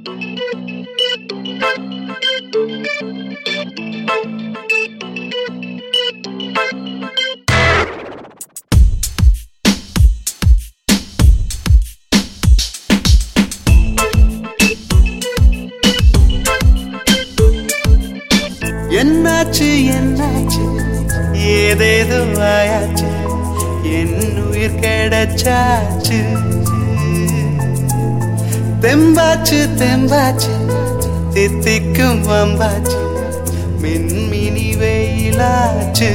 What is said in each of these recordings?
என்னாச்சு என்னாச்சு ஏதேதோ ஆயாச்சு என் உயிர் கிடைச்சாச்சு தெம்பாச்சு தெம்பாச்சு தித்திக்கும் வம்பாச்சு மின்மினி வெயிலாச்சு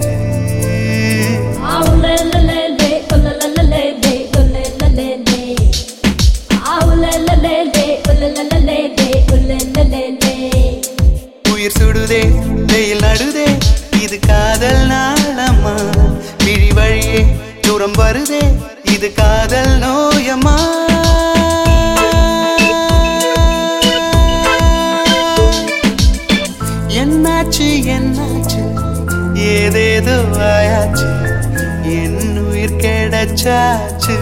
உயிர் சுடுதே வெயில் நடுதே இது காதல் நாளம்மா விழி வழியே தூரம் வருதே இது காதல் நோயம்மா என்னாச்சு என்னாச்சு ஏதேதோ ஆயாச்சு என் உயிர் கிடைச்சாச்சு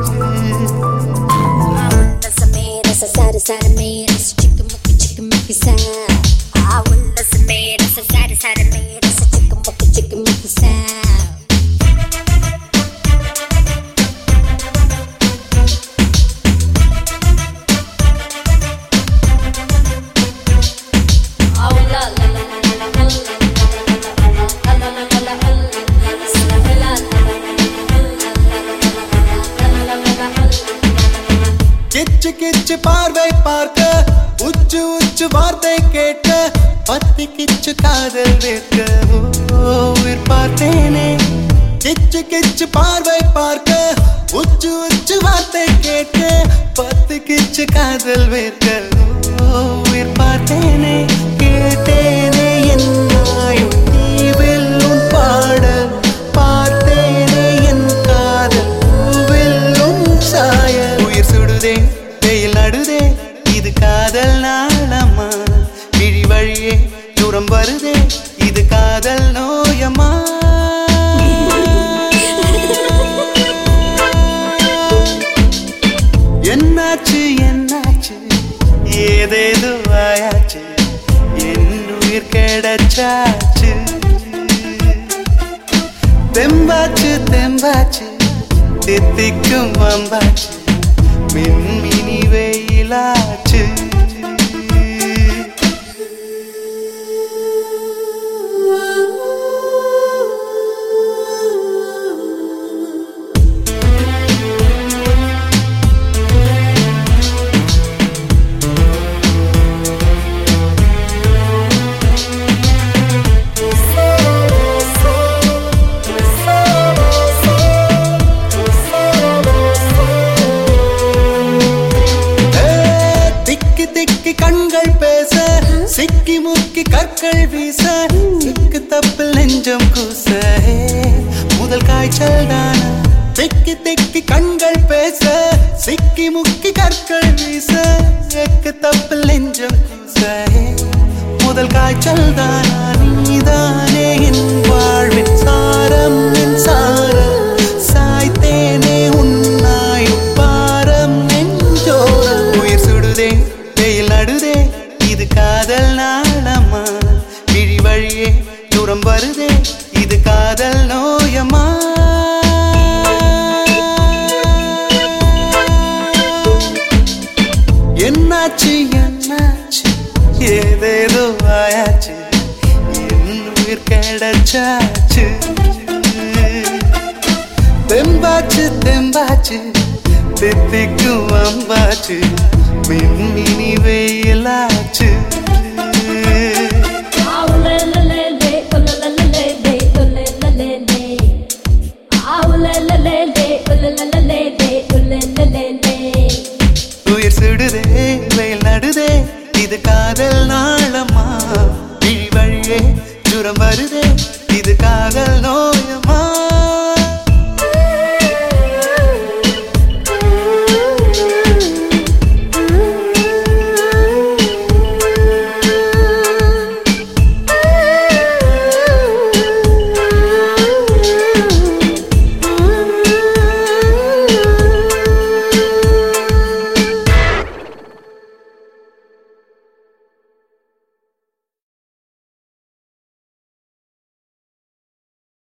கிச்சு கிச்சு பார்வை பார்க்க உச்சு உச்சு வார்த்தை கேட்க பத்தி கிச்சு காதல் வேர்க்க ஓ, உயிர் பார்த்தேனே கிச்சு கிச்சு பார்வை பார்க்க உச்சு உச்சு வார்த்தை கேட்க பத்து கிச்சு காதல் வேர்க்க ஓ, உயிர் பார்த்தேனே கேட்டேனே என் நாயும் தீவில் உன் பாடல் பார்த்தேனே என் காதல் பூவில் உன் சாயல் உயிர் சுடுதே வெயில் நடுதே இது காதல் நாளம்மா விழி வழியே தூரம் வருதே இது காதல் நோயம்மா என்னாச்சு என்னாச்சு ஏதேதோ ஆயாச்சு என் உயிர் கிடைச்சாச்சு தெம்பாச்சு தெம்பாச்சு தித்திக்கும் வம்பாச்சு மின்மினி வெயிலாச்சு ஏ, திக்கி திக்கி கண்கள் பேச சிக்கி முக்கி கற்கள் வீச திக்கு தப்பில் நெஞ்சம் கூச ஏ, முதல் காய்ச்சல் தான திக்கி திக்கி கண்கள் பேச சிக்கி முக்கி கற்கள் வீச எக்கு தப்பில் நெஞ்சம் கூச ஏ, முதல் காய்ச்சல் தானா நீதானே என் வாழ்வின் சாரம் என் சாரம் சாய்த்தேனே உன்னாயும் பாரம் நெஞ்சோரம் உயிர் சுடுதே வெயில் நடுதே இது காதல் நாளம்மா விழி வழியே தூரம் வருதே இது காதல் நோயம்மா என்னாச்சு என்னாச்சு ஏதேதோ ஆயாச்சு என் உயிர் கிடைச்சாச்சு தெம்பாச்சு தெம்பாச்சு தித்திக்கும் அம்பாச்சு மின்மினி வெயிலாச்சு உயிர் சுடுதே வெயில் நடுதே இது காதல் நான்